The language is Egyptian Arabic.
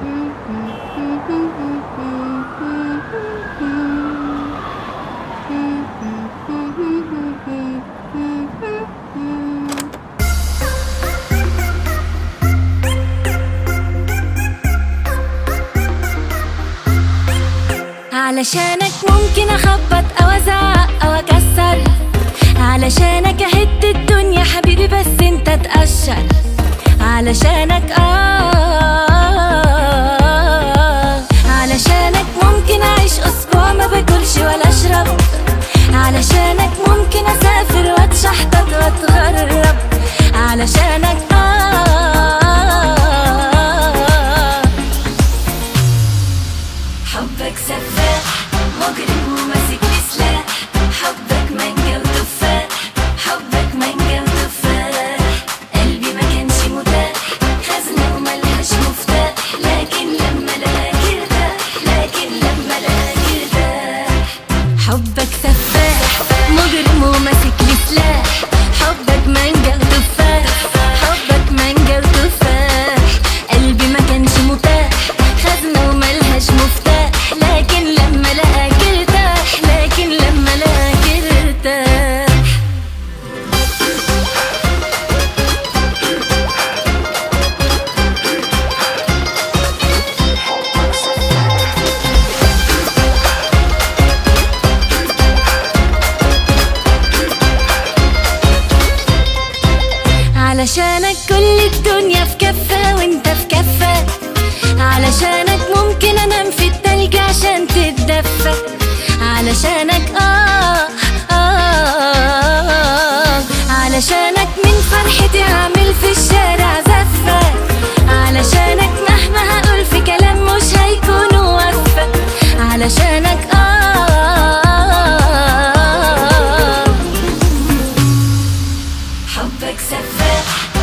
علشانك ممكن اخبط او ازعق او اكسر علشانك اهد الدنيا حبيبي بس انت تقشر علشانك اه علشانك ممكن اعيش اسبوع ما باكلش ولا اشرب علشانك ممكن اسافر واتشحطط واتغرب علشانك اه حبك سفاح مجرم وماسك لي سلاح حبك مانجا وتفاح حبك مانجا وتفاح قلبي ما كانش متاح خزنة وملهاش مفتاح لكن لما لقاك ارتاح لكن لما لقاك ارتاح حبك سفاح مجرم وماسك لي سلاح حبك مانجا وتفاح حبك مانجا وتفاح قلبي ما كانش متاح خزنة وملهاش مفتاح لكن لما لقاك ارتاح لكن لما لقاك ارتاح علشانك كل الدنيا في كفة وانت في كفة علشانك ممكن انام في التلج عشان تتدفى علشانك آه, آه, آه علشانك من فرحتي هعمل في الشارع زفة علشانك مهما هقول في كلام مش هيكون وفى علشانك آه حبك سفاح